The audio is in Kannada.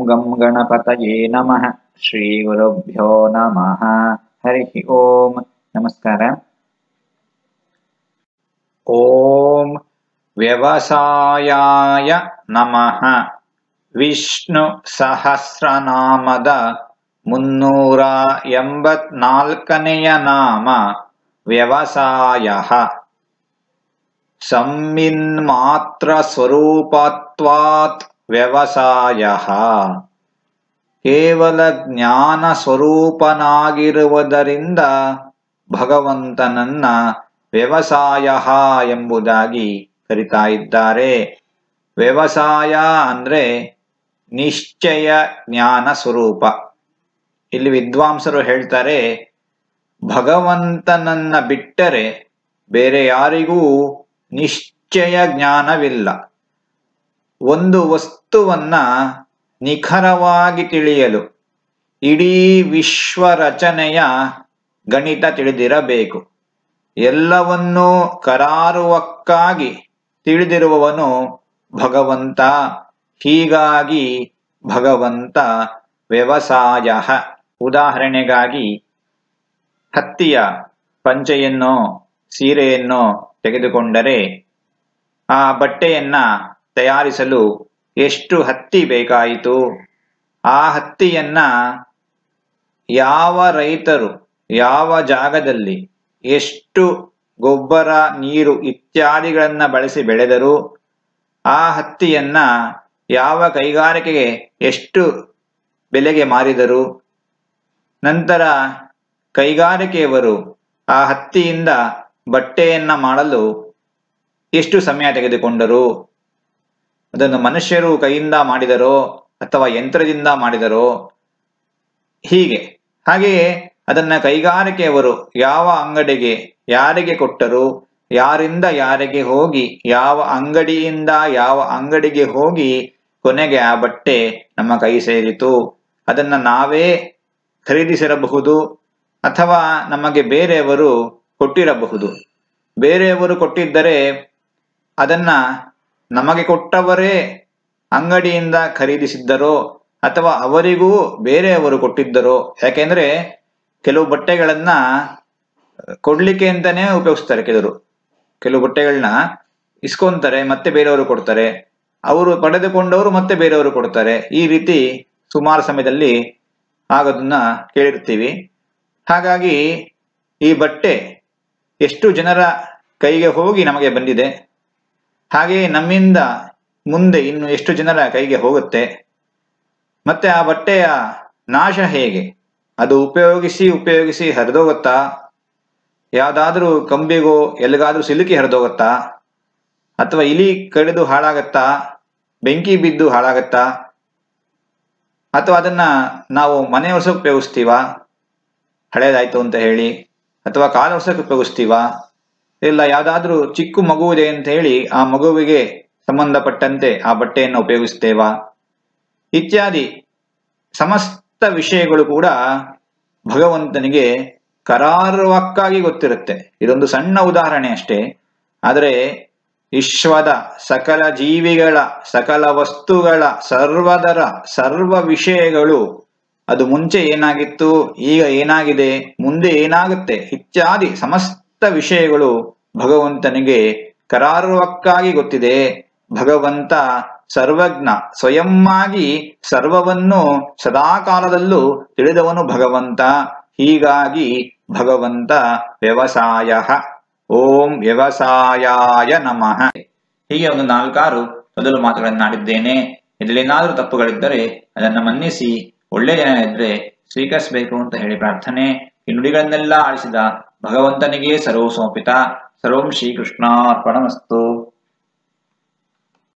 ಗಂ ಗಣಪತಯೇ ನಮಃ ಶ್ರೀ ಗುರುಭ್ಯೋ ನಮಃ ಹರಿ ಓಂ ನಮಸ್ಕಾರ ಓಂ ವ್ಯವಸಾಯಾಯ ನಮಃ ವಿಷ್ಣು ಸಹಸ್ರನಾಮದ ಮುನ್ನೂರ ಎಂಬತ್ನಾಲ್ಕನೆಯ ನಾಮ ವ್ಯವಸಾಯ ಸಂಮಿನ್ಮಾತ್ರ ಸ್ವರೂಪತ್ವಾತ್ ವ್ಯವಸಾಯ ಕೇವಲ ಜ್ಞಾನ ಸ್ವರೂಪನಾಗಿರುವುದರಿಂದ ಭಗವಂತನನ್ನ ವ್ಯವಸಾಯ ಎಂಬುದಾಗಿ ಕರಿತಾ ಇದ್ದಾರೆ ವ್ಯವಸಾಯ ಅಂದ್ರೆ ನಿಶ್ಚಯ ಜ್ಞಾನ ಸ್ವರೂಪ ಇಲ್ಲಿ ವಿದ್ವಾಂಸರು ಹೇಳ್ತಾರೆ ಭಗವಂತನನ್ನ ಬಿಟ್ಟರೆ ಬೇರೆ ಯಾರಿಗೂ ನಿಶ್ಚಯ ಜ್ಞಾನವಿಲ್ಲ ಒಂದು ವಸ್ತುವನ್ನ ನಿಖರವಾಗಿ ತಿಳಿಯಲು ಇಡೀ ವಿಶ್ವ ರಚನೆಯ ಗಣಿತ ತಿಳಿದಿರಬೇಕು ಎಲ್ಲವನ್ನೂ ಕರಾರುವಕ್ಕಾಗಿ ತಿಳಿದಿರುವವನು ಭಗವಂತ ಹೀಗಾಗಿ ಭಗವಂತ ವ್ಯವಸಾಯ ಉದಾಹರಣೆಗಾಗಿ ಹತ್ತಿಯ ಪಂಚೆಯನ್ನೋ ಸೀರೆಯನ್ನೋ ತೆಗೆದುಕೊಂಡರೆ ಆ ಬಟ್ಟೆಯನ್ನ ತಯಾರಿಸಲು ಎಷ್ಟು ಹತ್ತಿ ಬೇಕಾಯಿತು ಆ ಹತ್ತಿಯನ್ನ ಯಾವ ರೈತರು ಯಾವ ಜಾಗದಲ್ಲಿ ಎಷ್ಟು ಗೊಬ್ಬರ ನೀರು ಇತ್ಯಾದಿಗಳನ್ನ ಬಳಸಿ ಬೆಳೆದರು ಆ ಹತ್ತಿಯನ್ನ ಯಾವ ಕೈಗಾರಿಕೆಗೆ ಎಷ್ಟು ಬೆಲೆಗೆ ಮಾರಿದರು ನಂತರ ಕೈಗಾರಿಕೆಯವರು ಆ ಹತ್ತಿಯಿಂದ ಬಟ್ಟೆಯನ್ನ ಮಾಡಲು ಎಷ್ಟು ಸಮಯ ತೆಗೆದುಕೊಂಡರು ಅದನ್ನು ಮನುಷ್ಯರು ಕೈಯಿಂದ ಮಾಡಿದರೋ ಅಥವಾ ಯಂತ್ರದಿಂದ ಮಾಡಿದರೋ ಹೀಗೆ ಹಾಗೆಯೇ ಅದನ್ನ ಕೈಗಾರಿಕೆಯವರು ಯಾವ ಅಂಗಡಿಗೆ ಯಾರಿಗೆ ಕೊಟ್ಟರು ಯಾರಿಂದ ಯಾರಿಗೆ ಹೋಗಿ ಯಾವ ಅಂಗಡಿಯಿಂದ ಯಾವ ಅಂಗಡಿಗೆ ಹೋಗಿ ಕೊನೆಗೆ ಆ ಬಟ್ಟೆ ನಮ್ಮ ಕೈ ಸೇರಿತು ಅದನ್ನ ನಾವೇ ಖರೀದಿಸಿರಬಹುದು ಅಥವಾ ನಮಗೆ ಬೇರೆಯವರು ಕೊಟ್ಟಿರಬಹುದು ಬೇರೆಯವರು ಕೊಟ್ಟಿದ್ದರೆ ಅದನ್ನ ನಮಗೆ ಕೊಟ್ಟವರೇ ಅಂಗಡಿಯಿಂದ ಖರೀದಿಸಿದ್ದರೋ ಅಥವಾ ಅವರಿಗೂ ಬೇರೆಯವರು ಕೊಟ್ಟಿದ್ದರೋ ಯಾಕೆಂದ್ರೆ ಕೆಲವು ಬಟ್ಟೆಗಳನ್ನ ಕೊಡ್ಲಿಕ್ಕೆ ಅಂತಾನೆ ಉಪಯೋಗಿಸ್ತಾರೆ ಕೆಲವರು ಕೆಲವು ಬಟ್ಟೆಗಳನ್ನ ಇಸ್ಕೊಂತಾರೆ ಮತ್ತೆ ಬೇರೆಯವರು ಕೊಡ್ತಾರೆ ಅವರು ಪಡೆದುಕೊಂಡವರು ಮತ್ತೆ ಬೇರೆಯವರು ಕೊಡ್ತಾರೆ ಈ ರೀತಿ ಸುಮಾರು ಸಮಯದಲ್ಲಿ ಆಗೋದನ್ನ ಕೇಳಿರ್ತೀವಿ ಹಾಗಾಗಿ ಈ ಬಟ್ಟೆ ಎಷ್ಟು ಜನರ ಕೈಗೆ ಹೋಗಿ ನಮಗೆ ಬಂದಿದೆ ಹಾಗೆಯೇ ನಮ್ಮಿಂದ ಮುಂದೆ ಇನ್ನು ಎಷ್ಟು ಜನರ ಕೈಗೆ ಹೋಗುತ್ತೆ ಮತ್ತೆ ಆ ಬಟ್ಟೆಯ ನಾಶ ಹೇಗೆ ಅದು ಉಪಯೋಗಿಸಿ ಉಪಯೋಗಿಸಿ ಹರಿದೋಗುತ್ತಾ ಯಾವ್ದಾದ್ರೂ ಕಂಬಿಗೋ ಎಲ್ಲಿಗಾದ್ರೂ ಸಿಲುಕಿ ಹರಿದೋಗುತ್ತಾ ಅಥವಾ ಇಲಿ ಕಡಿದು ಹಾಳಾಗತ್ತಾ ಬೆಂಕಿ ಬಿದ್ದು ಹಾಳಾಗತ್ತಾ ಅಥವಾ ಅದನ್ನ ನಾವು ಮನೆ ವರ್ಷಕ್ಕೆ ಉಪಯೋಗಿಸ್ತೀವ ಹಳೇದಾಯ್ತು ಅಂತ ಹೇಳಿ ಅಥವಾ ಕಾಲು ವರ್ಷಕ್ಕೆ ಉಪಯೋಗಿಸ್ತೀವ ಇಲ್ಲ ಯಾವ್ದಾದ್ರೂ ಚಿಕ್ಕ ಮಗು ಇದೆ ಅಂತ ಹೇಳಿ ಆ ಮಗುವಿಗೆ ಸಂಬಂಧಪಟ್ಟಂತೆ ಆ ಬಟ್ಟೆಯನ್ನು ಉಪಯೋಗಿಸ್ತೇವಾ ಇತ್ಯಾದಿ ಸಮಸ್ತ ವಿಷಯಗಳು ಕೂಡ ಭಗವಂತನಿಗೆ ಕರಾರುವಕ್ಕಾಗಿ ಗೊತ್ತಿರುತ್ತೆ ಇದೊಂದು ಸಣ್ಣ ಉದಾಹರಣೆ ಅಷ್ಟೇ ಆದರೆ ವಿಶ್ವದ ಸಕಲ ಜೀವಿಗಳ ಸಕಲ ವಸ್ತುಗಳ ಸರ್ವದರ ಸರ್ವ ವಿಷಯಗಳು ಅದು ಮುಂಚೆ ಏನಾಗಿತ್ತು ಈಗ ಏನಾಗಿದೆ ಮುಂದೆ ಏನಾಗುತ್ತೆ ಇತ್ಯಾದಿ ಸಮಸ್ತ ವಿಷಯಗಳು ಭಗವಂತನಿಗೆ ಕರಾರುವಕ್ಕಾಗಿ ಗೊತ್ತಿದೆ ಭಗವಂತ ಸರ್ವಜ್ಞ ಸ್ವಯಂವಾಗಿ ಸರ್ವವನ್ನು ಸದಾಕಾಲದಲ್ಲೂ ತಿಳಿದವನು ಭಗವಂತ ಹೀಗಾಗಿ ಭಗವಂತ ವ್ಯವಸಾಯ ಓಂ ವ್ಯವಸಾಯಾಯ ನಮಃ ಹೀಗೆ ಒಂದು ನಾಲ್ಕಾರು ಮೊದಲು ಮಾತುಗಳನ್ನಾಡಿದ್ದೇನೆ ಇದರಲ್ಲೇನಾದರೂ ತಪ್ಪುಗಳಿದ್ದರೆ ಅದನ್ನ ಮನ್ನಿಸಿ ಒಳ್ಳೆ ಜನ ಇದ್ರೆ ಸ್ವೀಕರಿಸಬೇಕು ಅಂತ ಹೇಳಿ ಪ್ರಾರ್ಥನೆ ಈ ನುಡಿಗಳನ್ನೆಲ್ಲ ಆಳಿಸಿದ ಭಗವಂತನಿಗೆ ಸರ್ವ ಸಮರ್ಪಿತ ಸರ್ವಂ ಶ್ರೀಕೃಷ್ಣಾರ್ಪಣಮಸ್ತು